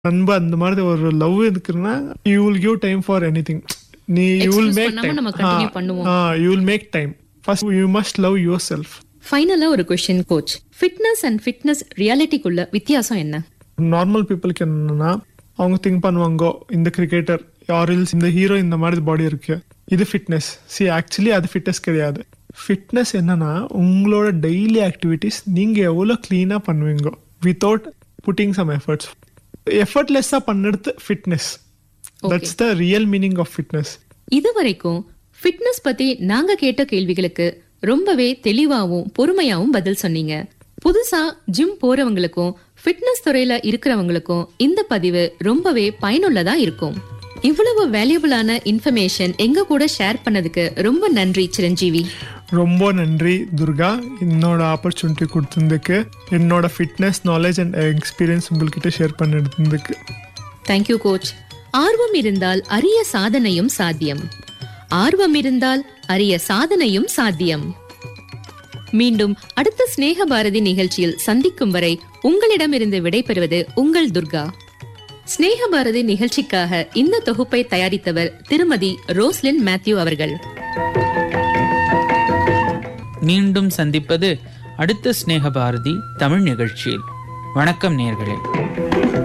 அன்பு அந்த மாதிரி ஒரு லவ் இருக்குன்னா you will give time for anything நீ யூ வில் Excuse மேக் பண்ணாம டைம் நம்ம continue பண்ணுவோம். You will make time first you must love yourself ஃபைனலா ஒரு question coach fitness and fitness ரியாலிட்டிக்குள்ள வித்தியாசம் என்ன நார்மல் பீப்புளுக்கு என்னன்னா அவங்க திங்க் பண்ணுவாங்க இந்த கிரிக்கெட்டர் ஆரில்ஸ் இந்த ஹீரோ இந்த மாதிரி பாடி இருக்கு இது ஃபிட்னஸ் சி ஆக்சுவலி அது ஃபிட்னஸ் கிடையாது ஃபிட்னஸ் என்னன்னா உங்களோட டெய்லி ஆக்டிவிட்டிஸ் நீங்க எவ்வளவு கிளீனா பண்ணுவீங்க வித்தவுட் புட்டிங் சம் எஃபர்ட்ஸ் எஃபர்ட்லெஸ்ஸா பண்ணுறது fitness that's the real meaning of fitness இதுவரைக்கும் ஃபிட்னஸ் பத்தி நாங்க கேட்ட கேள்விகளுக்கு ரொம்பவே தெளிவாவும் பொறுமையாவும் பதில் சொன்னீங்க புதுசா ஜிம் போறவங்களுக்கும் ஃபிட்னஸ் துறையில இருக்கிறவங்களுக்கும் இந்த பதிவு ரொம்பவே பயனுள்ளதா இருக்கும் இவ்வளவு வேல்யூபிளான இன்ஃபர்மேஷன் எங்க கூட ஷேர் பண்ணதுக்கு ரொம்ப நன்றி சிரஞ்சீவி ரொம்ப நன்றி துர்கா என்னோட ஆப்பர்ச்சுனிட்டி கொடுத்ததுக்கு என்னோட ஃபிட்னஸ் நாலேஜ் அண்ட் எக்ஸ்பீரியன்ஸ் உங்கள்கிட்ட ஷேர் பண்ணிருந்ததுக்கு தேங்க்யூ கோச் ஆர்வம் இருந்தால் அரிய சாதனையும் சாத்தியம் ஆர்வம் இருந்தால் அரிய சாதனையும் சாத்தியம் மீண்டும் அடுத்த சிநேக பாரதி நிகழ்ச்சியில் சந்திக்கும் வரை உங்களிடமிருந்து விடைபெறுவது உங்கள் துர்கா சிநேக பாரதி நிகழ்ச்சிக்காக இந்த தொகுப்பை தயாரித்தவர் திருமதி ரோஸ்லின் மேத்யூ அவர்கள் மீண்டும் சந்திப்பது அடுத்த சிநேக பாரதி தமிழ் நிகழ்ச்சியில் வணக்கம் நேர்களே